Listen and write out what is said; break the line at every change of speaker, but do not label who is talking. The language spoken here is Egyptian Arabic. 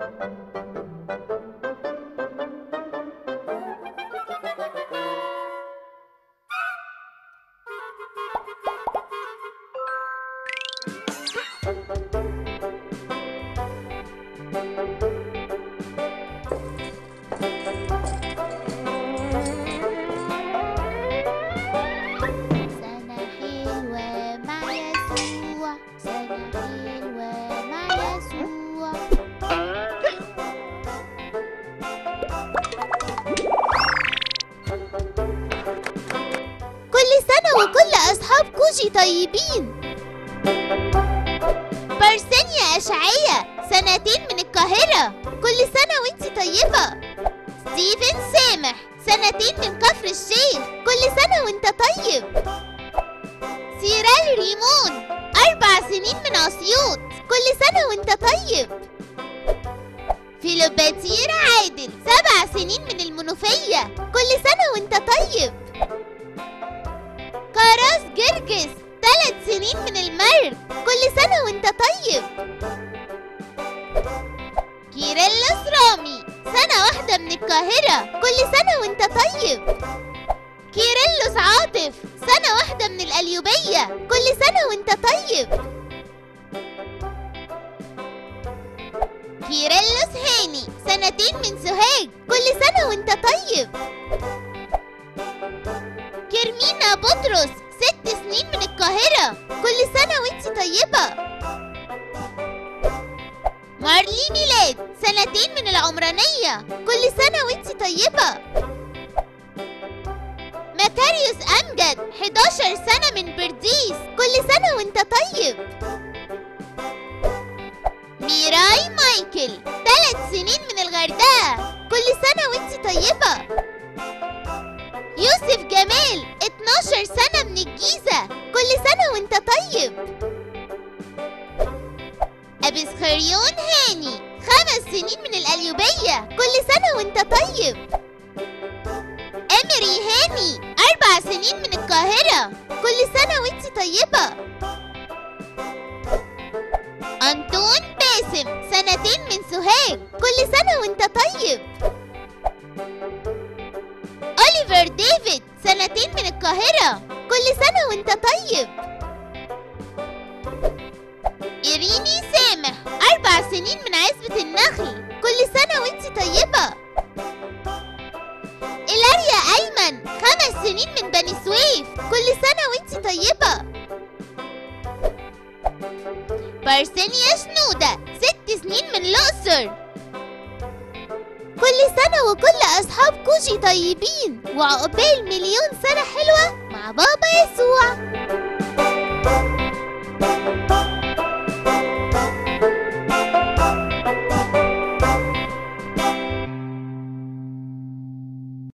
سنة حلوة مع يسوع سنة حلوة مع يسوع كل سنة وكل أصحاب كوجي طيبين بارسينيا أشعية سنتين من القاهرة كل سنة وانتي طيبة ستيفن سامح سنتين من كفر الشيخ كل سنة وانت طيب سيرال ريمون أربع سنين من أسيوط كل سنة وانت طيب فيلوباتير عادل سبع سنين من المنوفية كل سنة وانت طيب كراس جرجس ثلاث سنين من المرج كل سنة وانت طيب كيرلس رامي سنة واحدة من القاهرة كل سنة وانت طيب كيرلس عاطف سنة واحدة من القليوبية كل سنة وانت طيب كيرلس هاني سنتين من سوهاج كل سنة وانت طيب كرمينا بطرس ست سنين من القاهرة كل سنة وانت طيبة مارلي ميلاد سنتين من العمرانية كل سنة وانت طيبة مكاريوس أمجد 11 سنة من برديس كل سنة وانت طيب ميراي مايكل ثلاث سنين من الغردقة كل سنة وانت طيبة يوسف جمال 12 سنة من الجيزة كل سنة وانت طيب أبس خريون هاني خمس سنين من القليوبية كل سنة وانت طيب أمري هاني أربع سنين من القاهرة كل سنة وانت طيبة أنطون باسم سنتين من سوهاج كل سنة وانت طيب أوليفر ديفيد سنتين من القاهرة كل سنة وانت طيب إيريني سامح أربع سنين من عزبة النخل كل سنة وانت طيبة إلاريا أيمن خمس سنين من بني سويف كل سنة وانت طيبة بارسينيا شنودة ست سنين من الأقصر كل سنة وكل أصحاب كوجي طيبين وعقبال مليون سنة حلوة مع بابا يسوع